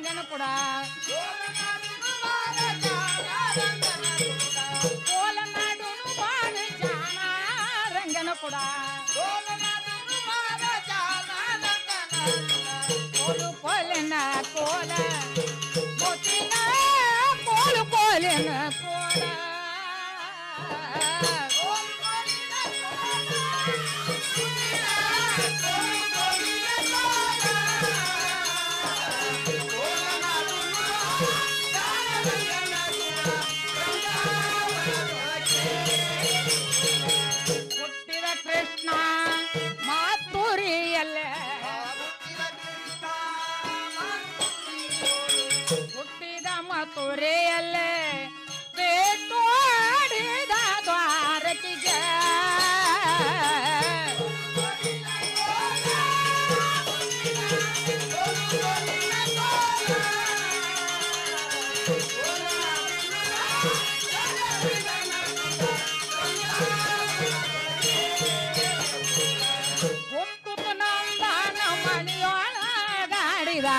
ರಂಗನ ಕೂಡ ಕೋಲನಾಡುನು ಬಾಳ ಜಾಣ ರಂಗನ ಕೂಡ ಕೋಲು ಕೋಲಿನ ಕೋಲ ಮುತ್ತಿನ ಕೋಲು ಕೋಲಿನ ಕೋಲ ಹುಟ್ಟಿದ ಕೃಷ್ಣ ಮಾತುರಿಯಲ್ಲೇ ಹುಟ್ಟಿದ ಮಥುರೆಯಲ್ಲೇ ಬೇಟೋಡಿದ ದ್ವಾರಕಿಗೆ ಹುಟ್ಟುತ್ತ ನಂದನ ಮಣಿಯೊಳಗಾಡಿದ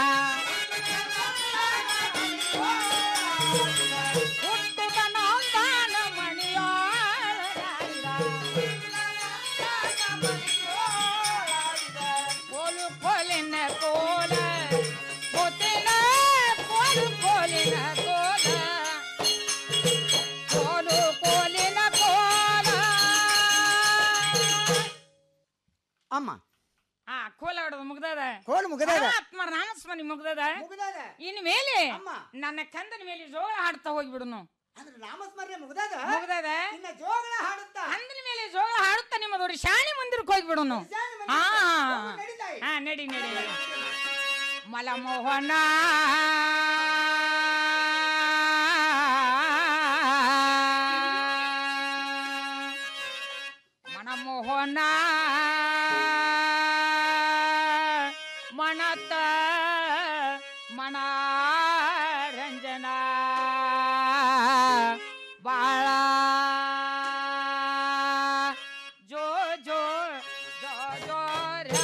ಹುಟ್ಟುತ್ತ ನಂದನ ಮಣಿಯೊಳಗಾಡಿದ ಕೋಲು ಕೋಲಿನ ಕೋಲ ಮುತ್ತಿನ ಕೋಲು ಕೋಲಿನ ಕೋಲ ಕೋಲು ಕೋಲಿನ ಕೋಲ ಅಮ್ಮ ಆ ಕೋಲ ಹೊಡೆದು ಮುಗ್ದದ ಕೋಲು ಮುಗಿದದ ಆತ್ಮ ನಾಮಸ್ಮರಣೆ ಮುಗ್ದದ ಮುಗಿದದ ಇನ್ ಮೇಲೆ ಅಮ್ಮ. ನನ್ನ ಕಂದನ ಮೇಲೆ ಜೋಳ ಹಾಡ್ತಾ ಹೋಗ್ಬಿಡುನು ಅಂದ್ರೆ ನಾಮಸ್ಮರಣೆ ಮುಗಿದದ ಮುಗ್ದದ ಇನ್ನ ಜೋಗಳ ಹಾಡುತ್ತಾ ಕಂದನ ಮೇಲೆ ಜೋಳ ಹಾಡುತ್ತಾ ನಿಮ್ಮ ದೊಡ್ಡ ಶಾಣಿ ಮಂದಿರಕ್ಕೆ ಹೋಗ್ಬಿಡುನು ಶಾಣಿ ಹಾ ಮಂದಿರಕ್ಕೆ ಹೋಗು, ನಡೀತಾಯಿ. ಹಾ ನಡಿ ನಡಿ ಮಲಮೋಹನ ಮನಮೋಹನ ಮನತ ಮನರಂಜನ ಬಾಳ ಜೋ ಜೋ ಜೋ ಜೋ ರ.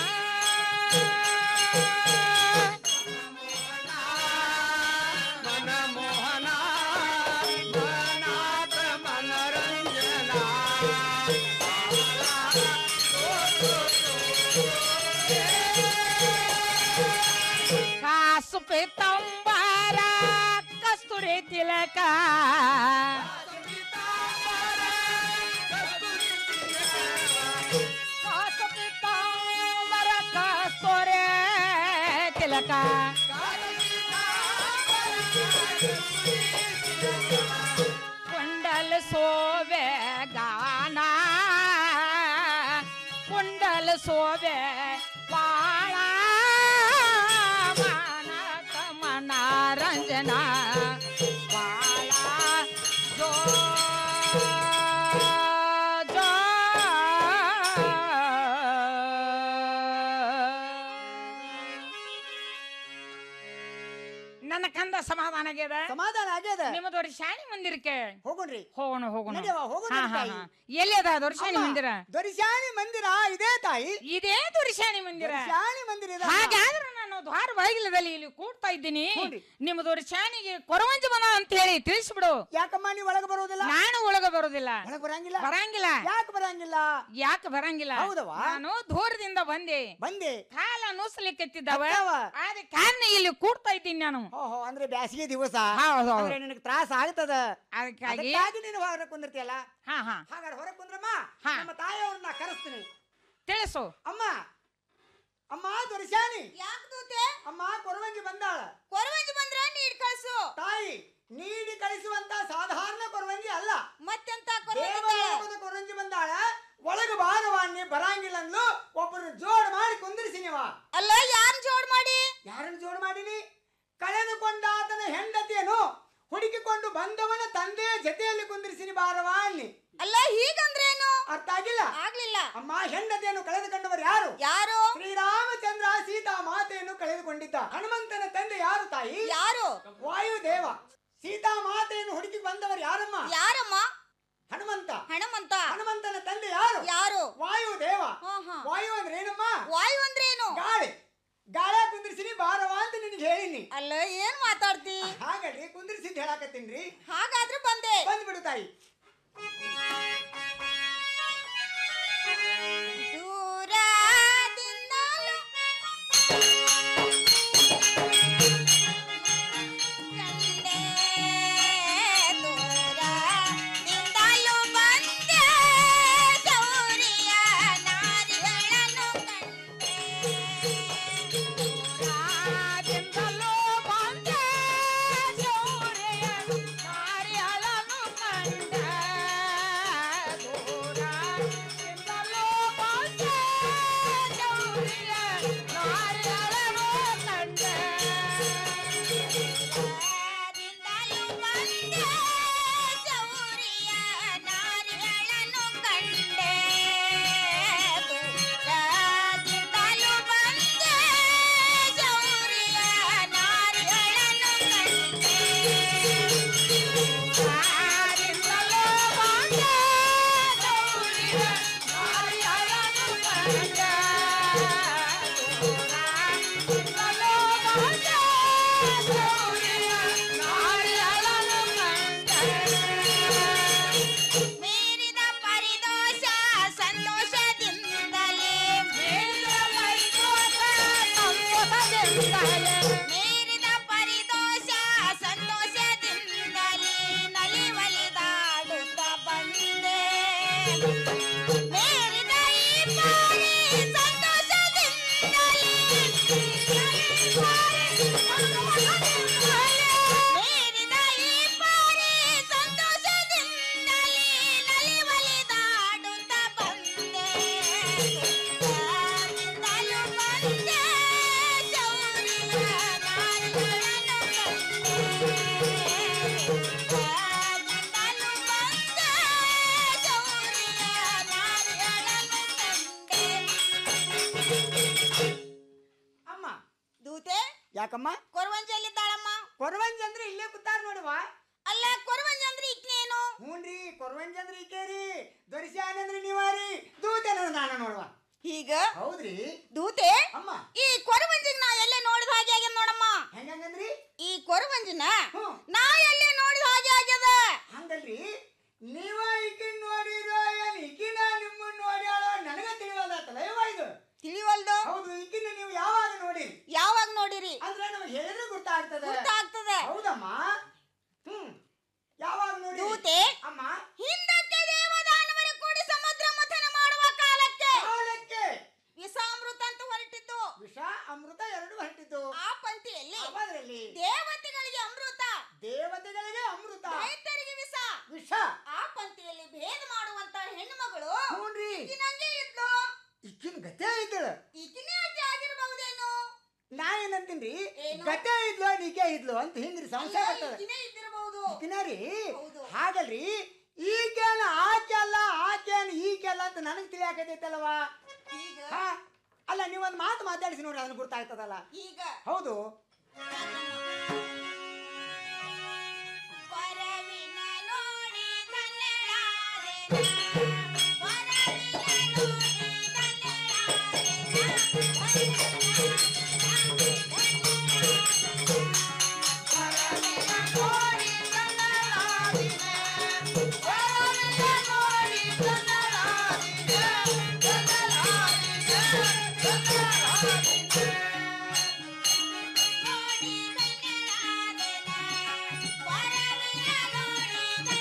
ಕಾಸು ಪೀತಾಂಬರ ಕಸ್ತೂರಿ ತಿಲಕ ಕಾಸು ಪೀತಾಂಬರ ಕಸ್ತೂರಿ ತಿಲಕ ಕುಂಡಲ ಸೋವೆ ಗಾನ ಕುಂಡಲ ಸೋವೆ ಬಾಳ ಮಾನಕ ಮನರಂಜನ ಬಾಳ ಜೋ ಜೋ ನನ್ನ ಕಂದ ಸಮಾಧಾನ ಆಗ್ಯದ ಸಮಾಧಾನ ಆಗ್ಯದ ನಿಮ್ಮದವ್ರ ಶಾಣಿ ಮಂದಿರಕ್ಕೆ ಹೋಗುಣ್ರಿ ಹೋಗೋಣ ಹೋಗೋಣ ನಡೆಯವ್ವ, ಹೋಗೋಣ ಹಾ, ಹಾ, ತಾಯಿ. ಹಾ. ಎಲ್ಲಿ ಅದ ದೊರ್ಶಾಣಿ ಅಮ್ಮ, ಮಂದಿರ ದೊರಿಶಾಣಿ ಮಂದಿರ ಇದೇ ತಾಯಿ ಇದೇ ದೊರ್ಶಾಣಿ ಮಂದಿರ ದೊರಿಶಾಣಿ ಮಂದಿರ ಇದೆ ಅಮ್ಮ. ಹಾಗಾದ್ರೆ ನಾನು ದ್ವಾರ ಬಾಗಿಲದಲ್ಲಿ ಇಲ್ಲಿ ಕೂಡ್ತಾ ಇದ್ದೀನಿ ಹ್ಞೂನ್ರಿ. ನಿಮ್ಮ ದೊರ್ಶಾಣಿಗೆ ಕೊರವಂಜ ಮನ ಅಂತ ಹೇಳಿ ತಿಳಿಸ್ಬಿಡು ಯಾಕಮ್ಮ ನೀವು ಒಳಗೆ ಬರೋದಿಲ್ಲ ನಾನು ಒಳಗ ಬರೋದಿಲ್ಲ ಒಳಗೆ ಬರಂಗಿಲ್ಲ ಬರಂಗಿಲ್ಲ ಯಾಕೆ ಬರಂಗಿಲ್ಲ ಯಾಕೆ ಬರಂಗಿಲ್ಲ ಹೌದವ್ವ? ನಾನು ದೂರದಿಂದ ಬಂದೆ ಬಂದೆ ಕಾಲ ನುಸ್ಲಿಕ್ಕೆತ್ತಿದ್ದಾವ ಅಕ್ಕವ್ವ. ಆದ ಕಾರಣ ಇಲ್ಲಿ ಕೂಡ್ತಾ ಇದ್ದೀನಿ ನಾನು ಓಹೋ ಅಂದ್ರೆ ಬ್ಯಾಸಿಗೆ ದಿವಸ ಹೌದು, ಹೌದು. ಅಂದ್ರೆ ನಿನಗೆ ತ್ರಾಸ ಆಗ್ತದ ಅದಕ್ಕಾಗಿ ಅದಕ್ಕಾಗಿ ನೀನು ಹೊರಗೆ ಕುಂದಿರ್ತೀಯಲ್ಲ ಹಾ ಹಾ ಹಾಗಾದ್ರೆ ಹೊರಗೆ ಕುಂದ್ರಮ್ಮ ಹಾ. ನಮ್ಮ ತಾಯಿಯವ್ರನ್ನ ಕರೆಸ್ತೀನಿ ತಿಳಿಸು ಅಮ್ಮ ಅಮ್ಮ ದೊರಿಶಾನಿ ಯಾಕೆ ದೂತೆ ಅಮ್ಮ ಕೊರವಂಜಿ ಬಂದಾಳ ಕೊರವಂಜಿ ಬಂದ್ರ ನೀಡ್ ಕಳ್ಸು ತಾಯಿ ನೀಡಿ ಕಳಿಸುವಂತ ಸಾಧಾರಣ ಕೊರವಂಜಿ ಅಲ್ಲ ಮತ್ತೆಂತ ಕೊರವಂಜಿ ದೇವಲೋಕದ ಕೊರವಂಜಿ ಬಂದಾಳ ಒಳಗೆ ಬಾರವಾಣಿ ಬರಂಗಿಲ್ಲ ಅಂದ್ಲು ಒಬ್ಬರು ಜೋಡ್ ಮಾಡಿ ಕುಂದಿರಿಸಿ ನೀವ ಅಲ್ಲ ಯಾರ್ ಜೋಡ್ ಮಾಡಿ ಯಾರನ್ನು ಜೋಡ್ ಮಾಡಿನಿ ಕಳೆದುಕೊಂಡ ಆತನ ಹೆಂಡತಿಯನ್ನು ಹುಡುಕಿಕೊಂಡು ಬಂದವನ ತಂದೆಯ ಜೊತೆಯಲ್ಲಿ ಕುಂದಿರಿಸಿನಿ ಬಾರವಾಣಿ ಅಲ್ಲ ಹೀಗಂದ್ರೇನು ಅರ್ಥ ಆಗಿಲ್ಲ ಆಗ್ಲಿಲ್ಲ ಅಮ್ಮ ಹೆಂಡತಿಯನ್ನು ಕಳೆದುಕೊಂಡವರು ಯಾರು ಯಾರು ಶ್ರೀರಾಮಚಂದ್ರ ಸೀತಾ ಮಾತೆಯನ್ನು ಕಳೆದುಕೊಂಡಿದ್ದ ಹನುಮಂತನ ತಂದೆ ಯಾರು ತಾಯಿ ಯಾರು ವಾಯುದೇವ ಸೀತಾ ಮಾತೆಯನ್ನು ಹುಡುಕಿ ಬಂದವರು ಯಾರಮ್ಮ ಯಾರಮ್ಮ ಹನುಮಂತ ಹಣಮಂತ ಹನುಮಂತನ ತಂದೆ ಯಾರು ಯಾರು ವಾಯುದೇವ ಹಾ, ಹಾ. ವಾಯು ಅಂದ್ರೆ ಏನಮ್ಮ ವಾಯು ಅಂದ್ರೇನು ಗಾಳಿ ಗಾಳ ಕುಂದಿರಿಸಿನಿ ಬಾರವ ಅಂತ ನಿನಗೆ ಹೇಳಿನಿ ಅಲ್ಲ ಏನ್ ಮಾತಾಡ್ತಿ ಹಾಗಲ್ರಿ ಕುಂದ್ರಿಸಿದ್ ಹೇಳಾಕತ್ತೀನ್ರಿ ಹಾಗಾದ್ರೆ ಬಂದೆ ಬಂದ್ಬಿಡು ತಾಯಿ ದೂರದಿಂದಲೂ ಕಂಡೆ ದೂರದಿಂದಲೂ ಬಂದೆ ಗೌರಿಯ ನಾರಿಗಳನ್ನು ಕಂಡೆ ದೂರದಿಂದಲೂ ಬಂದೆ ಸೂರ್ಯ ನಾರಿಯಳನು ಕಂಡೆ. ದೂರದಿಂದಲೂ ಬಂದೆ ಸೂರ್ಯ ನಾರಿಯಳನು ಕಂಡೆ. ದೂರದಿಂದಲೂ ಬಂದೆ ಗೌರಿಯ ನಾರಿಗಳನ್ನು ಕಂಡೆ ದೂರದಿಂದಲೂ ಬಂದೆ ಗೌರಿಯ ನಾರಿಗಳನ್ನು ಕಂಡೆ ದೂರದಿಂದಲೂ ಬಂದೆ ಸೂರ್ಯ ನಾರಿಯಳನು ಕಂಡೆ. ದೂರದಿಂದಲೂ ಬಂದೆ ಸೂರ್ಯ ನಾರಿಯಳನು ಕಂಡೆ. ಮೀರಿದ ಪರಿದೋಷ ಸಂತೋಷದಿಂದಲೇ ಮೀರಿದ ಪರಿದೋಷ ಸಂತೋಷದಿಂದಲೇ ನಲಿವಲಿದಾಡುತ್ತ ಬಂದೆ ಮೀರಿದ ಈ ಪಾರಿ ಸಂತೋಷದಿಂದಲೇ ಮೀರಿದ ಈ ಪಾರಿ ಸಂತೋಷದಿಂದಲೇ ನಲಿವಲಿದಾಡುತ್ತ ಬಂದೆ ದಾರಿಂದಲೂ ಬಂದೆ ಶೌರ್ಯ ನಾರಿಗಳನ್ನು ಕಂಡೆ ದಾರಿಂದಲೂ ಬಂದೆ ಶೌರ್ಯ ನಾರಿಗಳನ್ನು ಕಂಡೆ ಅಮ್ಮ ದೂತೆ ಯಾಕಮ್ಮ ಕೊರವಂಜಲ್ಲಿದ್ದಾಳಮ್ಮ ಕೊರವಂಜಿ ಅಂದ್ರೆ ಇಲ್ಲೇ ಕೂತಾರ ನೋಡುವ ಅಲ್ಲ ಕೊರವಂಜ ಅಂದ್ರೆ ಇಕ್ನೇನು ಹ್ಞೂನ್ರಿ ಕೊರವಂಜಿ ಅಂದ್ರೆ ಈಕೇರಿ ದೊರಿಸ್ಯಾನ ಅಂದ್ರೆ ನೀವಾರಿ ದೂತೆ ನಾನು ನೋಡುವ ಈಗ ಹೌದ್ರಿ ದೂತೆ ಅಮ್ಮ ಈ ಕೊರವಂಜಿಗ್ ನಾ ಎಲ್ಲೇ ನೋಡಿದ ಹಾಗೆ ಆಗ್ಯದ ನೋಡಮ್ಮ ಹೆಂಗಂದ್ರಿ ಈ ಕೊರವಂಜಿನ ಹ್ಮ್. ನಾ ಎಲ್ಲೇ ನೋಡಿದ ಹಾಗೆ ಆಗ್ಯದ ಹಂಗಲ್ರಿ ನೀವ ಈಕಿನ್ ನೋಡಿರೋ ಏನ್ ಈಕಿನ ನಿಮ್ಮನ್ನ ನೋಡ್ಯಾಳೋ ನನಗ ತಿಳಿವಲ್ದಾತಲ್ಲ ಯವ್ವ ಇದು ತಿಳಿವಲ್ದು ಹೌದು ಈಕಿನ ನೀವು ಯಾವಾಗ ನೋಡಿ ಯಾವಾಗ ನೋಡಿರಿ ಅಂದ್ರೆ ನಮಗೆ ಹೇಳಿದ್ರೆ ಗೊತ್ತಾಗ್ತದೆ ಗೊತ್ತಾಗ್ತದ ಹೌದಮ್ಮ ಹ್ಮ್ ಯಾವಾಗ ನೋಡಿ ದೂತೆ ಅಮ್ಮ ಹಿಂದಕ್ಕೆ ದೇವದಾನವರು ಕೂಡಿ ಸಮುದ್ರ ಮಥನ ಮಾಡುವ ಕಾಲಕ್ಕೆ ಕಾಲಕ್ಕೆ ವಿಷಾಮೃತ ಅಂತ ಹೊರಟಿದ್ದು ವಿಷ ಅಮೃತ ಎರಡು ಹೊರಟಿದ್ದು ಆ ಪಂಕ್ತಿಯಲ್ಲಿ ಅವರಲ್ಲಿ ದೇವತೆಗಳಿಗೆ ಅಮೃತ ದೇವತೆಗಳಿಗೆ ಅಮೃತ ದೈತ್ಯರಿಗೆ ವಿಷ ವಿಷ ಆ ಪಂಕ್ತಿಯಲ್ಲಿ ಭೇದ ಮಾಡುವಂತ ಹೆಣ್ಣು ಮಗಳು ಹ್ಞೂನ್ರಿ ಈಕಿನಂಗೆ ಇದ್ಲು ಈಕಿನ ಗತೆ ಇದ್ದಳ ಈಕಿನೇ ಅಜ್ಜಿ ಆಗಿರ್ಬಹುದೇನು ನಾ ಏನಂತೀನ್ರಿ ಏನು? ಗತೆ ಇದ್ಲು ನೀಕೆ ಇದ್ಲು ಅಂತ ಹಿಂಗ್ರಿ ಸಂಶಯ ಅಲ್ಲ, ಬರ್ತದ ಈಕಿನೇ ಇದ್ದಿರಬಹುದು ಈಕಿನರಿ ಹೌದು. ಹಾಗಲ್ರಿ ಈಗೇನ ಆಕೆಲ್ಲ ಆಕೇನ ಈಕೆಲ್ಲ ಅಂತ ನನಗ್ ತಿಳಿಯಾಕತೈತಲ್ವ ಈಗ ಹಾ ಅಲ್ಲ ನೀವೊಂದ್ ಮಾತು ಮಾತಾಡಿಸಿ ನೋಡ್ರಿ ಅದನ್ನ ಗೊತ್ತಾಗ್ತದಲ್ಲ ಈಗ ಹೌದು ವರವಿನ ನೋಡಿ ಕನ್ನಡಾದೆನ. ವರವಿನ ನೋಡಿ ನೋಡಿ ಕನ್ನಡಾದೆನ. ವರವಿನ ನೋಡಿ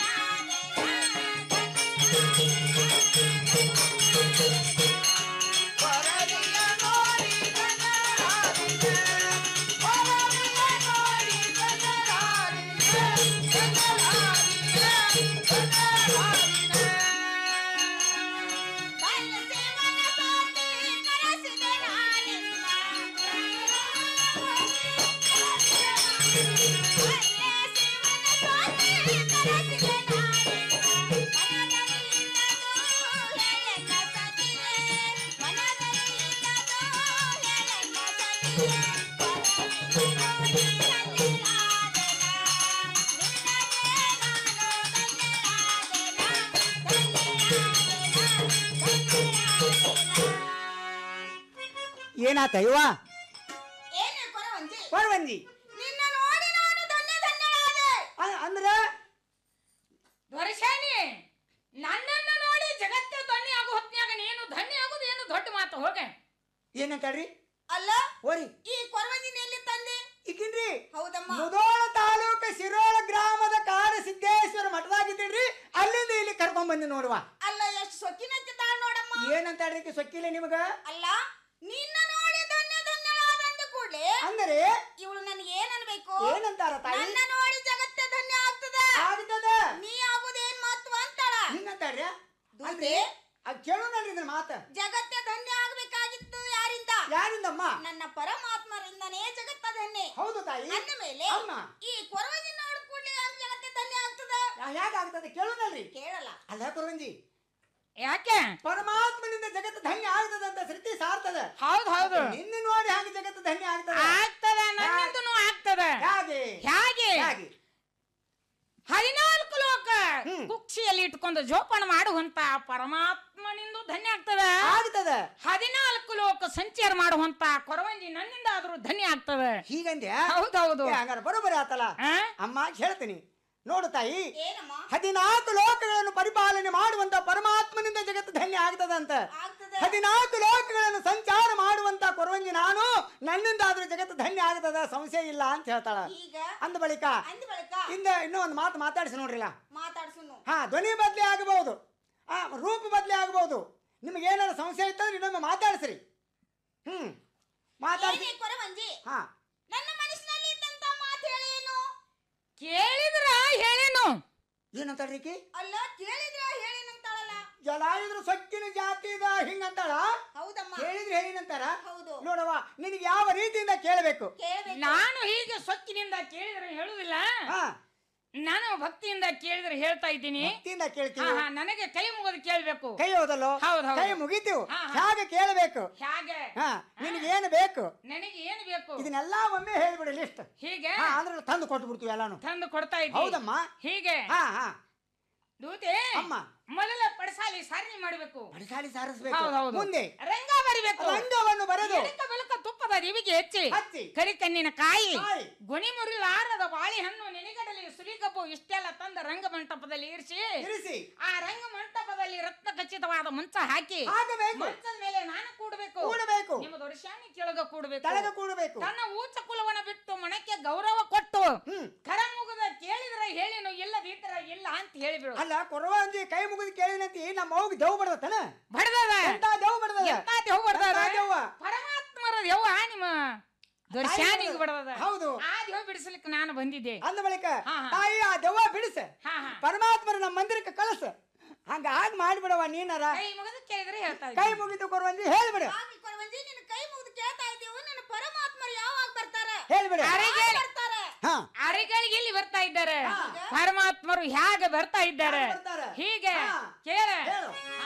ಬಯಸೆವನ ಸೋತಿ ಕರೆಸಿದೆ ನಾನಿನ್ನ. ಬಯಸೆವನ ಸೋತಿ ಕರೆಸಿದೆ ನಾನಿನ್ನ. ಮನದಲ್ಲಿಲ್ಲದು ಹೇಳೆನ್ನ ಸತಿಯೇ. ಮನದಲ್ಲಿಲ್ಲದು ಹೇಳೆನ್ನ ಸತಿಯೇ. ಪರವಿನ ನೋಡಿ ಕಣ್ಣೀರಾದೆನ. ನಿನ್ನದೇ ನಾನು ಧನ್ಯಳಾದೆನ. ಧನ್ಯಳಾದೆನ. ಏನಾತ ಇವ ಏನು ಕೊರವಂಜಿ ಕೊರವಂಜಿ ಕೊರವಂಜಿ ನಿನ್ನ ನೋಡಿ ನಾನು ಧನ್ಯ ಧನ್ಯಳಾದೆ ಅ- ಅಂದ್ರ ದೊರಶಾನಿ ನನ್ನನ್ನು ನೋಡಿ ಜಗತ್ತೇ ಧನ್ಯ ಆಗೋ ಹೊತ್ನ್ಯಾಗ ನೀನು ಧನ್ಯ ಆಗೋದು ಏನು ದೊಡ್ಡ ಮಾತು ಹೋಗೆ ಏನಂತಾಳ್ರಿ ಅಲ್ಲ ಓರಿ ಈ ಕೊರವಂಜಿನ ಎಲ್ಲಿ ತಂದೆ ಈಗಿನ್ರಿ ಹೌದಮ್ಮ ಮುದೋಳ ತಾಲೂಕು ಶಿರೋಳ ಗ್ರಾಮದ ಕಾಡ ಸಿದ್ದೇಶ್ವರ ಮಠದಾಗಿದ್ದೀರಿ ಅಲ್ಲಿಂದ ಇಲ್ಲಿ ಕರ್ಕೊಂಡ್ ಬಂದಿ ನೋಡುವ ಅಲ್ಲ ಎಷ್ಟು ಸೊಕ್ಕಿನಂತಿದ್ದಾಳ ನೋಡಮ್ಮ ಏನಂತ ಹೇಳಿದಕ್ಕೆ ಸೊಕ್ಕಿಲ್ಲ ನಿಮಗ ಅಲ್ಲ ನಿನ್ನ ನೋಡಿ ಧನ್ಯ ಧನ್ಯಳಾದ ಅಂದ ಕೂಡಲೇ ಅಂದರೆ ಇವಳು ನನಗೆ ಏನ್ ಅನ್ಬೇಕು ಏನಂತಾರ ತಾಯಿ ನನ್ನ ನೋಡಿ ಜಗತ್ತೇ ಧನ್ಯ ಆಗ್ತದ ಆಗ್ತದ ನೀ ಆಗುದೇನ್ ಮಹತ್ವ ಅಂತಾಳ ಹಿಂಗಂತಾರ್ಯ ದೂತೆ, ಅಲ್ರಿ ಅದ್ ಕೇಳು ನಡ್ರಿ ಇದನ್ನ ಮಾತ ಜಗತ್ತೇ ಧನ್ಯ ಆಗ್ಬೇಕಾಗಿತ್ತು ಯಾರಿಂದ ಯಾರಿಂದಮ್ಮ ನನ್ನ ಪರಮಾತ್ಮರಿಂದನೇ ಜಗತ್ತ ಧನ್ಯ ಹೌದು ತಾಯಿ ಅಂದ ಮೇಲೆ ಅಮ್ಮ ಈ ಕೊರವಂಜಿ ನೋಡ್ ಕೂಡಲೇ ಜಗತ್ತೇ ಧನ್ಯ ಆಗ್ತದ ಹೇಗಾಗ್ತದೆ ಕೇಳು ನಡ್ರಿ ಕೇಳಲ್ಲ ಅಲ್ಲ ಕೊರವಂಜಿ ಯಾಕೆ ಪರಮಾತ್ಮನಿಂದ ಜಗತ್ತು ಧನ್ಯ ಆಗ್ತದ ಅಂತ ಶ್ರುತಿ ಸಾರ್ತದ ಹೌದು ಹೌದು ನಿನ್ನ ನೋಡಿ ಹಾಗೆ ಜಗತ್ತು ಧನ್ಯ ಆಗ್ತದ ಆಗ್ತದ ನನ್ನಿಂದನು ಆಗ್ತದ ಹೇಗೆ ಹೇಗೆ ಹೇಗೆ ಹದಿನಾಲ್ಕು ಲೋಕ ಹ್ಮ್. ಕುಕ್ಷಿಯಲ್ಲಿ ಇಟ್ಕೊಂಡು ಜೋಪಾನ ಮಾಡುವಂತ ಪರಮಾತ್ಮನಿಂದ ಧನ್ಯ ಆಗ್ತದ ಆಗ್ತದ ಹದಿನಾಲ್ಕು ಲೋಕ ಸಂಚಾರ ಮಾಡುವಂತ ಕೊರವಂಜಿ ನನ್ನಿಂದ ಆದ್ರೂ ಧನ್ಯ ಆಗ್ತದ ಹೀಗಂದ್ಯ ಹೌದೌದು ಏ, ಹಂಗಾರೆ ಬರೋಬ್ಬರಿ ಆತಲ್ಲ ಆ? ಅಮ್ಮ ಹೇಳ್ತೀನಿ ನೋಡು ತಾಯಿ ಏನಮ್ಮ ಹದಿನಾಲ್ಕು ಲೋಕಗಳನ್ನು ಪರಿಪಾಲನೆ ಮಾಡುವಂತ ಪರಮಾತ್ಮನಿಂದ ಜಗತ್ತು ಧನ್ಯ ಆಗ್ತದಂತ ಆಗ್ತದ ಹದಿನಾಲ್ಕು ಲೋಕಗಳನ್ನು ಸಂಚಾರ ಮಾಡುವಂತ ಕೊರವಂಜಿ ನಾನು ನನ್ನಿಂದಾದ್ರೂ ಜಗತ್ತು ಧನ್ಯ ಆಗ್ತದ ಸಂಶಯ ಇಲ್ಲ ಅಂತ ಹೇಳ್ತಾಳ ಈಗ ಅಂದ ಬಳಿಕ ಅಂದ ಬಳಿಕ ಇಂದ ಇನ್ನೂ ಒಂದು ಮಾತು ಮಾತಾಡಿಸಿ ನೋಡ್ರಿಲ್ಲ ಮಾತಾಡ್ಸುನು ಹಾ ಧ್ವನಿ ಬದಲಿ ಆಗಬಹುದು ಆ ರೂಪ ಬದಲಿ ಆಗಬಹುದು ನಿಮಗೆ ಏನಾದ್ರು ಸಂಶಯ ಇತ್ತಂದ್ರೆ ಇನ್ನೊಮ್ಮೆ ಮಾತಾಡಿಸ್ರಿ ಹ್ಮ್ ಮಾತಾಡ್ಸಿ ಏನೇ ಕೊರವಂಜಿ ಹಾ ನನ್ನ ಮನಸ್ಸಿನಲ್ಲಿ ಇದ್ದಂತ ಮಾತು ಹೇಳೇನು ಕೇಳಿದ್ರ ಹೇಳೇನು ಏನಂತಾಳ್ರಿಕಿ ಅಲ್ಲ ಕೇಳಿದ್ರ ಹೇಳೇನಂತಾಳಲ್ಲ ಜಲಾಯುದ್ರ ಸೊಕ್ಕಿನ ಜಾತಿದ ಹಿಂಗಂತಾಳ ಹೌದಮ್ಮ ಹೇಳಿದ್ರೆ ಹೇಳಿನಂತಾರ ಹೌದು ನೋಡವ್ವ ನಿನಗೆ ಯಾವ ರೀತಿಯಿಂದ ಕೇಳಬೇಕು ಕೇಳಬೇಕು ನಾನು ಹೀಗೆ ಸೊಕ್ಕಿನಿಂದ ಕೇಳಿದ್ರೆ ಹೇಳುದಿಲ್ಲ ಹಾ ನಾನು ಭಕ್ತಿಯಿಂದ ಕೇಳಿದ್ರೆ ಹೇಳ್ತಾ ಇದ್ದೀನಿ ಭಕ್ತಿಯಿಂದ ಹಾ ಕೇಳ್ತೀವಿ ಹಾ ನನಗೆ ಕೈ ಮುಗಿದು ಕೇಳ್ಬೇಕು ಕೈ ಹೋದಲ್ಲೋ ಹೌದ್ ಹೌದು. ಕೈ ಮುಗಿತೀವಿ ಹಾ, ಹಾ. ಹೇಗೆ ಕೇಳಬೇಕು ಹೇಗೆ ಹಾ ನಿನಗೆ ಏನು ಬೇಕು ನನಗೆ ಏನು ಬೇಕು ಇದನ್ನೆಲ್ಲ ಒಮ್ಮೆ ಹೇಳ್ಬಿಡಿ ಲಿಸ್ಟ್ ಹೀಗೆ ಹಾ ಅಂದ್ರೆ ತಂದು ಕೊಟ್ಟು ಬಿಡ್ತೀವಿ ಎಲ್ಲಾನು ತಂದು ಕೊಡ್ತಾ ಇದ್ದೀನಿ ಹೌದಮ್ಮ ಹೀಗೆ ಹಾ ಹಾ ದೂತೆ ಅಮ್ಮ ಮೊದಲ ಪಡಸಾಲಿ ಸಾರಣಿ ಮಾಡಬೇಕು ಬಡಿಸಾಡಿ ಸಾರಿಸ್ಬೇಕು ಹೌದು ಹೌದು ಮುಂದೆ ರಂಗ ಬರಿಬೇಕು ರಂಗವನ್ನು ಬರೆದು ಎಡಕ ಬೆಳಕ ತುಪ್ಪದ ದಿವಿಗೆ ಹೆಚ್ಚಿ ಹಚ್ಚಿ ಕರಿಕಣ್ಣಿನ ಕಾಯಿ ಕಾಯಿ. ಗೊನಿ ಮುರಿಲಾರದ ಬಾಳೆಹಣ್ಣು ನೆನೆಗಡಲಿ ಸುಲಿಗಬ್ಬು ಇಷ್ಟೆಲ್ಲ ತಂದ ರಂಗ ಮಂಟಪದಲ್ಲಿ ಇರಿಸಿ ಇರಿಸಿ ಆ ರಂಗ ಮಂಟಪದಲ್ಲಿ ರತ್ನ ಖಚಿತವಾದ ಮಂಚ ಹಾಕಿ ಹಾಕಬೇಕು ಮಂಚದ ಮೇಲೆ ನಾನು ಕೂಡಬೇಕು ಕೂಡಬೇಕು ನಿಮ್ಮ ದೊರಶಾನಿ ಕೆಳಗ ಕೂಡಬೇಕು ತಳಗ ಕೂಡಬೇಕು ತನ್ನ ಊಚ ಕುಲವನ್ನ ಬಿಟ್ಟು ಮನಕ್ಕೆ ಗೌರವ ಕೊಟ್ಟು ಹ್ಮ್ ಕರಮುಗದ ಕೇಳಿದ್ರೆ ಹೇಳಿನು ಇಲ್ಲದಿದ್ರ ಇಲ್ಲ ಅಂತ ಹೇಳಿಬಿಡು ಅಲ್ಲ ಕೊರವಂಜಿ ಕೈ ಮುಗಿದು ಕೇಳಿನಂತಿ ನಮ್ಮ ಅವ್ಗೆ ದೇವ್ ಬಡದತನ ಬಡದದ ಎಂತ ದೇವ್ ಬಡದದ ಎಂತ ದೆವ್ವ ಬಡ್ದದ? ಎಂತ ದೆವ್ವ? ಪರಮಾತ್ಮರ ದೆವ್ವ ನಿಮ್ಮ ದೊರಶಾನಿಗೆ ಬಡದದ ಹೌದು ಆ ದೆವ್ವ ಬಿಡಿಸ್ಲಿಕ್ಕೆ ನಾನು ಬಂದಿದ್ದೆ ಅಂದ ಬಳಿಕ ಹಾ, ಹಾ. ತಾಯಿ ಆ ದೆವ್ವ ಬಿಡಿಸ ಹಾ ಹಾ ಪರಮಾತ್ಮರ ನಮ್ಮ ಮಂದಿರಕ್ಕೆ ಕಳಿಸ ಹಂಗ ಹಾಗೆ ಮಾಡಿಬಿಡವ ನೀನಾರ ಕೈ ಮುಗಿದು ಕೇಳಿದ್ರೆ ಹೇಳ್ತಾ ಕೈ ಇದ್ದೀನಿ. ಮುಗಿದು ಕೊರವಂಜಿ ಹೇಳ್ಬಿಡು ಆಗ್ಲಿ ಕೊರವಂಜಿ ನಿನ್ನ ಕೈ ಮುಗಿದು ಕೇಳ್ತಾ ಇದ್ದೀವಿ ನನ್ನ ಪರಮಾತ್ಮರು ಯಾವಾಗ ಬರ್ತಾರೆ ಹೇಳ್ಬಿಡು ಅರೆಗೆ ಯಾವಾಗ ಬರ್ತಾರೆ ಹಾ ಅರೆಗಳಿಗೆ ಇಲ್ಲಿ ಬರ್ತಾ ಇದ್ದಾರೆ ಹಾ. ಪರಮಾತ್ಮರು ಹೇಗೆ ಬರ್ತಾ ಇದ್ದಾರೆ ಹೇಗೆ ಬರ್ತಾರೆ? ಹೀಗೆ ಹಾ. ಕೇಳ ಹೇಳು ಹಾ.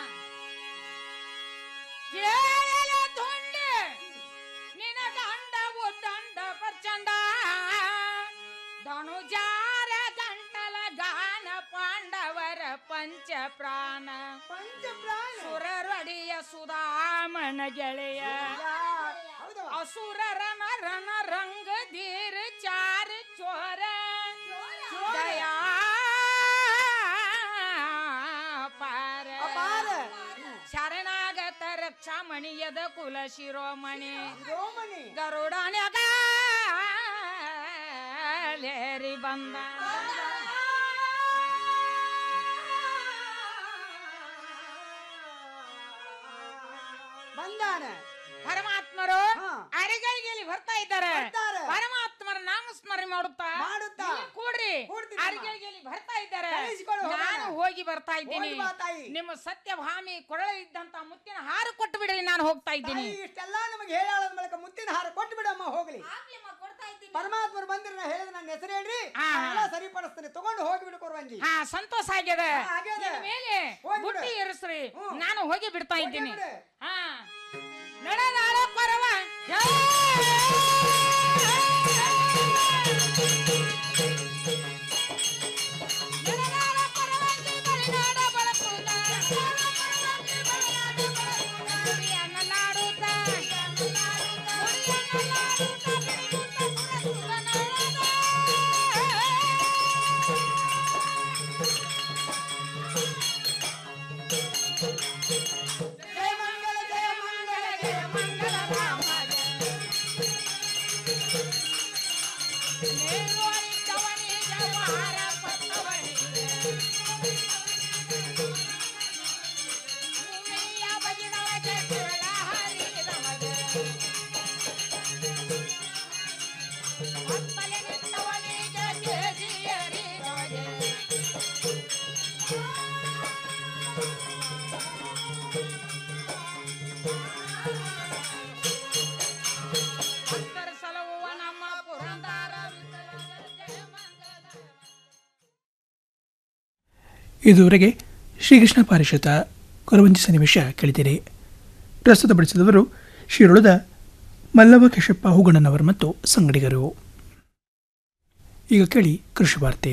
ಕೇಳಲ ತೊಂಡೆ ನಿನ ಗಂಡ ಉದ್ದಂಡ ಪ್ರಚಂಡ ಧನುಜಾರ ಗಂಟಲ ಗಾನ ಪಾಂಡವರ ಪಂಚ ಪ್ರಾಣ ಪಂಚ ಪ್ರಾಣ ಸುರರಡಿಯ ಸುಧಾಮನ ಗೆಳೆಯ ಹೌದು ಅಸುರರ ನರನ ರಂಗ ಧೀರ ಚಾರ ಚೋರ ದಯಾ ಪಾರ ಅಪಾರ ಶರಣಾಗತ ರಕ್ಷಾಮಣಿಯದ ಕುಲ ಶಿರೋಮಣಿ ರೋಮಣಿ ಗರುಡನ್ಯಾಗ ಲೇರಿ ಬಂದ ಬಂದಾನ ಪರಮಾತ್ಮರು ಹಾ. ಅರೆಗಳಿಗೆ ಇಲ್ಲಿ ಬರ್ತಾ ಇದ್ದಾರೆ ಬರ್ತಾರೆ. ಪರಮಾತ್ಮರ ನಾಮಸ್ಮರಣೆ ಮಾಡುತ್ತಾ ಮಾಡುತ್ತಾ. ಇಲ್ಲಿ ಕೂಡ್ರಿ ಕೂಡ್ತೀನಿ ಅಮ್ಮ. ಅರೆಗಳಿಗೆ ಇಲ್ಲಿ ಬರ್ತಾ ಇದ್ದಾರೆ ಕಳಿಸಿಕೊಡು ಹೋಗೋಣ. ನಾನು ಹೋಗಿ ಬರ್ತಾ ಇದ್ದೀನಿ ಹೋಗಿ ಬಾ ತಾಯಿ. ನಿಮ್ಮ ಸತ್ಯಭಾಮಿ ಕೊರಳ ಇದ್ದಂತ ಮುತ್ತಿನ ಹಾರ ಕೊಟ್ಟು ಬಿಡ್ರಿ ನಾನು ಹೋಗ್ತಾ ಇದ್ದೀನಿ ತಾಯಿ ಇಷ್ಟೆಲ್ಲ ನಮಗೆ ಹೇಳಾದ ಮೂಲಕ ಮುತ್ತಿನ ಹಾರ ಕೊಟ್ಟು ಬಿಡಮ್ಮ ಹೋಗ್ಲಿ ಆಗ್ಲಿಮ್ಮ ಕೊಡ್ತಾ ಇದ್ದೀನಿ ಪರಮಾತ್ಮರು ಬಂದ್ರೆ ನಾ ಹೇಳಿದ ನನ್ನ ಹೆಸರು ಹೇಳ್ರಿ ಹಾ. ನಾನೆಲ್ಲ ಸರಿಪಡಿಸ್ತೀನಿ ತಗೊಂಡು ಹೋಗಿಬಿಡು ಕೊರವಂಜಿ ಹಾ ಸಂತೋಷ ಆಗ್ಯದ ಹಾ, ಆಗ್ಯದ. ಇನ್ ಮೇಲೆ ಹೋಗ್ಬಿಡು. ಬುಟ್ಟಿ ಇರಿಸ್ರಿ ಹ್ಞೂ. ನಾನು ಹೋಗಿ ಬಿಡ್ತಾ ಹೋಗಿ ಇದ್ದೀನಿ ಬಿಡು. ಹಾ ನಡೆದಾಳ ಪರವ ನಡೆದಾಳ ಪರವಾಗಿ ಮಲೆನಾಡ ಬಳಕುತ್ತ. ನುಡಿಯನ್ನ ನಾಡುತ್ತ. ನುಡಿಯನ್ನ ನಾಡುತ್ತ ಬಿಡಿಗುತ್ತ ಸುರಸುರ ಭಕ್ತರ ಸಲಹುವ ನಮ್ಮ ಪುರಂದರ ವಿಠಲನ ಮಂಗಲ ಇದುವರೆಗೆ ಶ್ರೀಕೃಷ್ಣ ಪಾರಿಷತ ಕೊರವಂಜಿ ಸನ್ನಿವೇಶ ಕೇಳಿದಿರಿ ಪ್ರಸ್ತುತಪಡಿಸಿದವರು ಶ್ರೀರುಳದ ಮಲ್ಲವ ಕೇಶಪ್ಪ ಹೂಗಣ್ಣನವರು ಮತ್ತು ಸಂಗಡಿಗರು ಈಗ ಕೇಳಿ ಕೃಷಿ ವಾರ್ತೆ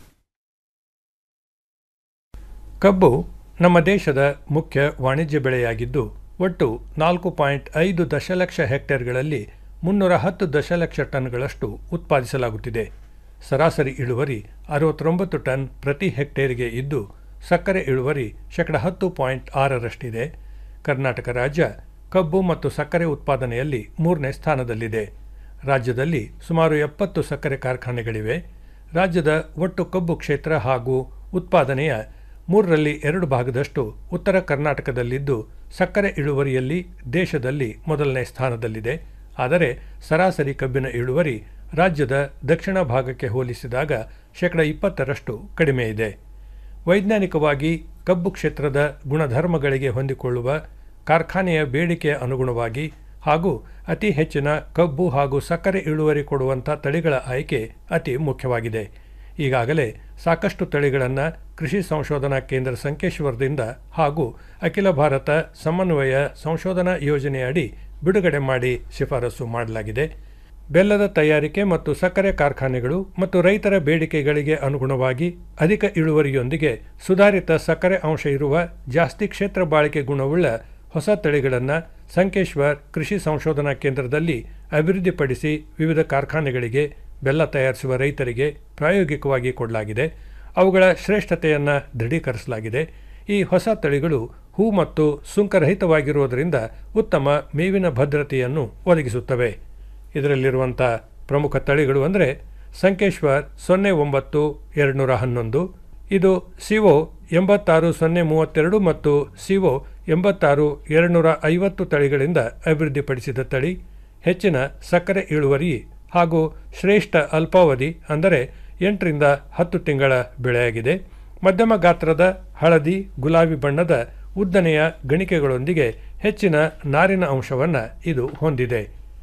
ಕಬ್ಬು ನಮ್ಮ ದೇಶದ ಮುಖ್ಯ ವಾಣಿಜ್ಯ ಬೆಳೆಯಾಗಿದ್ದು ಒಟ್ಟು ನಾಲ್ಕು ಪಾಯಿಂಟ್ ಐದು ದಶಲಕ್ಷ ಹೆಕ್ಟೇರ್ಗಳಲ್ಲಿ ಮುನ್ನೂರ ಹತ್ತು ದಶಲಕ್ಷ ಟನ್ಗಳಷ್ಟು ಉತ್ಪಾದಿಸಲಾಗುತ್ತಿದೆ ಸರಾಸರಿ ಇಳುವರಿ ಅರವತ್ತೊಂಬತ್ತು ಟನ್ ಪ್ರತಿ ಹೆಕ್ಟೇರಿಗೆ ಇದ್ದು ಸಕ್ಕರೆ ಇಳುವರಿ ಶೇಕಡ ಹತ್ತು ಪಾಯಿಂಟ್ ಆರರಷ್ಟಿದೆ ಕರ್ನಾಟಕ ರಾಜ್ಯ ಕಬ್ಬು ಮತ್ತು ಸಕ್ಕರೆ ಉತ್ಪಾದನೆಯಲ್ಲಿ ಮೂರನೇ ಸ್ಥಾನದಲ್ಲಿದೆ ರಾಜ್ಯದಲ್ಲಿ ಸುಮಾರು ಎಪ್ಪತ್ತು ಸಕ್ಕರೆ ಕಾರ್ಖಾನೆಗಳಿವೆ ರಾಜ್ಯದ ಒಟ್ಟು ಕಬ್ಬು ಕ್ಷೇತ್ರ ಹಾಗೂ ಉತ್ಪಾದನೆಯ ಮೂರರಲ್ಲಿ ಎರಡು ಭಾಗದಷ್ಟು ಉತ್ತರ ಕರ್ನಾಟಕದಲ್ಲಿದ್ದು ಸಕ್ಕರೆ ಇಳುವರಿಯಲ್ಲಿ ದೇಶದಲ್ಲಿ ಮೊದಲನೇ ಸ್ಥಾನದಲ್ಲಿದೆ ಆದರೆ ಸರಾಸರಿ ಕಬ್ಬಿನ ಇಳುವರಿ ರಾಜ್ಯದ ದಕ್ಷಿಣ ಭಾಗಕ್ಕೆ ಹೋಲಿಸಿದಾಗ ಶೇಕಡ ಇಪ್ಪತ್ತರಷ್ಟು ಕಡಿಮೆ ಇದೆ ವೈಜ್ಞಾನಿಕವಾಗಿ ಕಬ್ಬು ಕ್ಷೇತ್ರದ ಗುಣಧರ್ಮಗಳಿಗೆ ಹೊಂದಿಕೊಳ್ಳುವ ಕಾರ್ಖಾನೆಯ ಬೇಡಿಕೆಯ ಅನುಗುಣವಾಗಿ ಹಾಗೂ ಅತಿ ಹೆಚ್ಚಿನ ಕಬ್ಬು ಹಾಗೂ ಸಕ್ಕರೆ ಇಳುವರಿ ಕೊಡುವಂಥ ತಳಿಗಳ ಆಯ್ಕೆ ಅತಿ ಮುಖ್ಯವಾಗಿದೆ ಈಗಾಗಲೇ ಸಾಕಷ್ಟು ತಳಿಗಳನ್ನು ಕೃಷಿ ಸಂಶೋಧನಾ ಕೇಂದ್ರ ಸಂಕೇಶ್ವರದಿಂದ ಹಾಗೂ ಅಖಿಲ ಭಾರತ ಸಮನ್ವಯ ಸಂಶೋಧನಾ ಯೋಜನೆಯಡಿ ಬಿಡುಗಡೆ ಮಾಡಿ ಶಿಫಾರಸು ಮಾಡಲಾಗಿದೆ ಬೆಲ್ಲದ ತಯಾರಿಕೆ ಮತ್ತು ಸಕ್ಕರೆ ಕಾರ್ಖಾನೆಗಳು ಮತ್ತು ರೈತರ ಬೇಡಿಕೆಗಳಿಗೆ ಅನುಗುಣವಾಗಿ ಅಧಿಕ ಇಳುವರಿಯೊಂದಿಗೆ ಸುಧಾರಿತ ಸಕ್ಕರೆ ಅಂಶ ಇರುವ ಜಾಸ್ತಿ ಕ್ಷೇತ್ರ ಬಾಳಿಕೆ ಗುಣವುಳ್ಳ ಹೊಸ ತಳಿಗಳನ್ನು ಸಂಕೇಶ್ವರ್ ಕೃಷಿ ಸಂಶೋಧನಾ ಕೇಂದ್ರದಲ್ಲಿ ಅಭಿವೃದ್ಧಿಪಡಿಸಿ ವಿವಿಧ ಕಾರ್ಖಾನೆಗಳಿಗೆ ಬೆಲ್ಲ ತಯಾರಿಸುವ ರೈತರಿಗೆ ಪ್ರಾಯೋಗಿಕವಾಗಿ ಕೊಡಲಾಗಿದೆ ಅವುಗಳ ಶ್ರೇಷ್ಠತೆಯನ್ನು ದೃಢೀಕರಿಸಲಾಗಿದೆ ಈ ಹೊಸ ತಳಿಗಳು ಹೂ ಮತ್ತು ಸುಂಕರಹಿತವಾಗಿರುವುದರಿಂದ ಉತ್ತಮ ಮೇವಿನ ಭದ್ರತೆಯನ್ನು ಒದಗಿಸುತ್ತವೆ ಇದರಲ್ಲಿರುವಂಥ ಪ್ರಮುಖ ತಳಿಗಳು ಅಂದರೆ ಸಂಕೇಶ್ವರ್ ಸೊನ್ನೆ ಒಂಬತ್ತು ಎರಡುನೂರ ಹನ್ನೊಂದು ಇದು ಸಿಒ ಎಂಬತ್ತಾರು ಸೊನ್ನೆ ಮೂವತ್ತೆರಡು ಮತ್ತು ಸಿಒ ಎಂಬತ್ತಾರು ಎರಡುನೂರ ಐವತ್ತು ತಳಿಗಳಿಂದ ಅಭಿವೃದ್ಧಿಪಡಿಸಿದ ತಳಿ ಹೆಚ್ಚಿನ ಸಕ್ಕರೆ ಇಳುವರಿ ಹಾಗೂ ಶ್ರೇಷ್ಠ ಅಲ್ಪಾವಧಿ ಅಂದರೆ ಎಂಟರಿಂದ ಹತ್ತು ತಿಂಗಳ ಬೆಳೆಯಾಗಿದೆ ಮಧ್ಯಮ ಗಾತ್ರದ ಹಳದಿ ಗುಲಾಬಿ ಬಣ್ಣದ ಉದ್ದನೆಯ ಗಣಿಕೆಗಳೊಂದಿಗೆ ಹೆಚ್ಚಿನ ನಾರಿನ ಅಂಶವನ್ನು ಇದು ಹೊಂದಿದೆ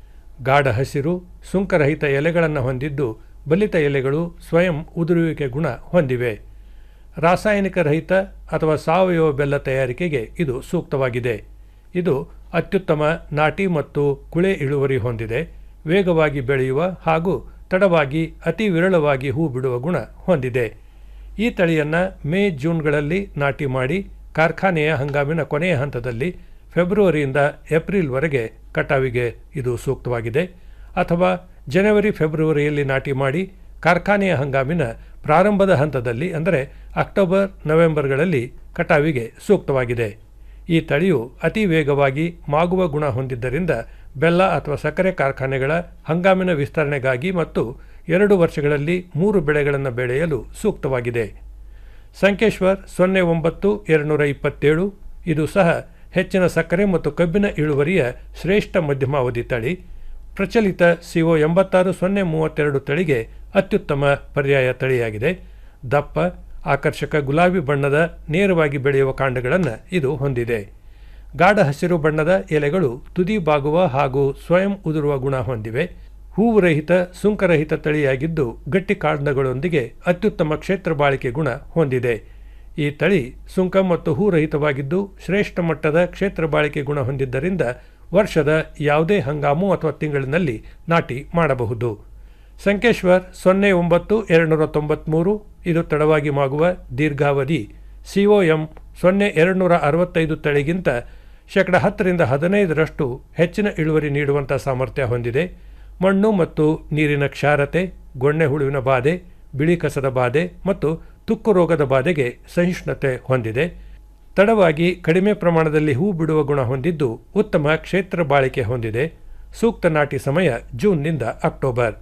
ಗಾಢ ಹಸಿರು ಸುಂಕರಹಿತ ಎಲೆಗಳನ್ನು ಹೊಂದಿದ್ದು ಬಲಿತ ಎಲೆಗಳು ಸ್ವಯಂ ಉದುರುವಿಕೆ ಗುಣ ಹೊಂದಿವೆ ರಾಸಾಯನಿಕ ರಹಿತ ಅಥವಾ ಸಾವಯವ ಬೆಲ್ಲ ತಯಾರಿಕೆಗೆ ಇದು ಸೂಕ್ತವಾಗಿದೆ ಇದು ಅತ್ಯುತ್ತಮ ನಾಟಿ ಮತ್ತು ಕುಳೆ ಇಳುವರಿ ಹೊಂದಿದೆ ವೇಗವಾಗಿ ಬೆಳೆಯುವ ಹಾಗೂ ತಡವಾಗಿ ಅತಿ ವಿರಳವಾಗಿ ಹೂ ಬಿಡುವ ಗುಣ ಹೊಂದಿದೆ ಈ ತಳಿಯನ್ನು ಮೇ ಜೂನ್ಗಳಲ್ಲಿ ನಾಟಿ ಮಾಡಿ ಕಾರ್ಖಾನೆಯ ಹಂಗಾಮಿನ ಕೊನೆಯ ಹಂತದಲ್ಲಿ ಫೆಬ್ರವರಿಯಿಂದ ಏಪ್ರಿಲ್ವರೆಗೆ ಕಟಾವಿಗೆ ಇದು ಸೂಕ್ತವಾಗಿದೆ ಅಥವಾ ಜನವರಿ ಫೆಬ್ರವರಿಯಲ್ಲಿ ನಾಟಿ ಮಾಡಿ ಕಾರ್ಖಾನೆಯ ಹಂಗಾಮಿನ ಪ್ರಾರಂಭದ ಹಂತದಲ್ಲಿ ಅಂದರೆ ಅಕ್ಟೋಬರ್ ನವೆಂಬರ್ಗಳಲ್ಲಿ ಕಟಾವಿಗೆ ಸೂಕ್ತವಾಗಿದೆ ಈ ತಳಿಯು ಅತಿ ವೇಗವಾಗಿ ಮಾಗುವ ಗುಣ ಹೊಂದಿದ್ದರಿಂದ ಬೆಲ್ಲ ಅಥವಾ ಸಕ್ಕರೆ ಕಾರ್ಖಾನೆಗಳ ಹಂಗಾಮಿನ ವಿಸ್ತರಣೆಗಾಗಿ ಮತ್ತು ಎರಡು ವರ್ಷಗಳಲ್ಲಿ ಮೂರು ಬೆಳೆಗಳನ್ನು ಬೆಳೆಯಲು ಸೂಕ್ತವಾಗಿದೆ ಸಂಕೇಶ್ವರ್ ಸೊನ್ನೆ ಒಂಬತ್ತು ಎರಡುನೂರ ಇಪ್ಪತ್ತೇಳು ಇದು ಸಹ ಹೆಚ್ಚಿನ ಸಕ್ಕರೆ ಮತ್ತು ಕಬ್ಬಿನ ಇಳುವರಿಯ ಶ್ರೇಷ್ಠ ಮಧ್ಯಮಾವಧಿ ತಳಿ ಪ್ರಚಲಿತ ಸಿಒ ಎಂಬತ್ತಾರು ಸೊನ್ನೆ ಮೂವತ್ತೆರಡು ತಳಿಗೆ ಅತ್ಯುತ್ತಮ ಪರ್ಯಾಯ ತಳಿಯಾಗಿದೆ ದಪ್ಪ ಆಕರ್ಷಕ ಗುಲಾಬಿ ಬಣ್ಣದ ನೇರವಾಗಿ ಬೆಳೆಯುವ ಕಾಂಡಗಳನ್ನು ಇದು ಹೊಂದಿದೆ ಗಾಢ ಹಸಿರು ಬಣ್ಣದ ಎಲೆಗಳು ತುದಿ ಬಾಗುವ ಹಾಗೂ ಸ್ವಯಂ ಉದುರುವ ಗುಣ ಹೊಂದಿವೆ ಹೂವು ರಹಿತ ಸುಂಕರಹಿತ ತಳಿಯಾಗಿದ್ದು ಗಟ್ಟಿ ಕಾಂಡಗಳೊಂದಿಗೆ ಅತ್ಯುತ್ತಮ ಕ್ಷೇತ್ರ ಬಾಳಿಕೆ ಗುಣ ಹೊಂದಿದೆ ಈ ತಳಿ ಸುಂಕ ಮತ್ತು ಹೂ ರಹಿತವಾಗಿದ್ದು ಶ್ರೇಷ್ಠ ಮಟ್ಟದ ಕ್ಷೇತ್ರ ಬಾಳಿಕೆ ಗುಣ ಹೊಂದಿದ್ದರಿಂದ ವರ್ಷದ ಯಾವುದೇ ಹಂಗಾಮು ಅಥವಾ ತಿಂಗಳಿನಲ್ಲಿ ನಾಟಿ ಮಾಡಬಹುದು ಸಂಕೇಶ್ವರ್ ಸೊನ್ನೆ ಒಂಬತ್ತು ಎರಡುನೂರ ತೊಂಬತ್ತ್ಮೂರು ಇದು ತಡವಾಗಿ ಮಾಗುವ ದೀರ್ಘಾವಧಿ ಸಿಒಎಂ ಸೊನ್ನೆ ಎರಡುನೂರ ಅರವತ್ತೈದು ತಳಿಗಿಂತ ಶೇಕಡ ಹತ್ತರಿಂದ ಹದಿನೈದರಷ್ಟು ಹೆಚ್ಚಿನ ಇಳುವರಿ ನೀಡುವಂಥ ಸಾಮರ್ಥ್ಯ ಹೊಂದಿದೆ ಮಣ್ಣು ಮತ್ತು ನೀರಿನ ಕ್ಷಾರತೆ ಗೊಣ್ಣೆ ಹುಳುವಿನ ಬಾಧೆ ಬಿಳಿ ಕಸದ ಬಾಧೆ ಮತ್ತು ತುಕ್ಕು ರೋಗದ ಬಾಧೆಗೆ ಸಹಿಷ್ಣುತೆ ಹೊಂದಿದೆ ತಡವಾಗಿ ಕಡಿಮೆ ಪ್ರಮಾಣದಲ್ಲಿ ಹೂ ಬಿಡುವ ಗುಣ ಹೊಂದಿದ್ದು ಉತ್ತಮ ಕ್ಷೇತ್ರ ಬಾಳಿಕೆ ಹೊಂದಿದೆ ಸೂಕ್ತ ನಾಟಿ ಸಮಯ ಜೂನ್ನಿಂದ ಅಕ್ಟೋಬರ್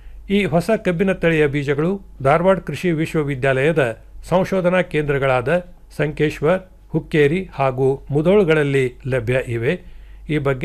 ಈ ಹೊಸ ಕಬ್ಬಿನ ತಳಿಯ ಬೀಜಗಳು ಧಾರವಾಡ ಕೃಷಿ ವಿಶ್ವವಿದ್ಯಾಲಯದ ಸಂಶೋಧನಾ ಕೇಂದ್ರಗಳಾದ ಸಂಕೇಶ್ವರ್ ಹುಕ್ಕೇರಿ ಹಾಗೂ ಮುಧೋಳ್ಗಳಲ್ಲಿ ಲಭ್ಯ ಇವೆ ಈ ಬಗ್ಗೆ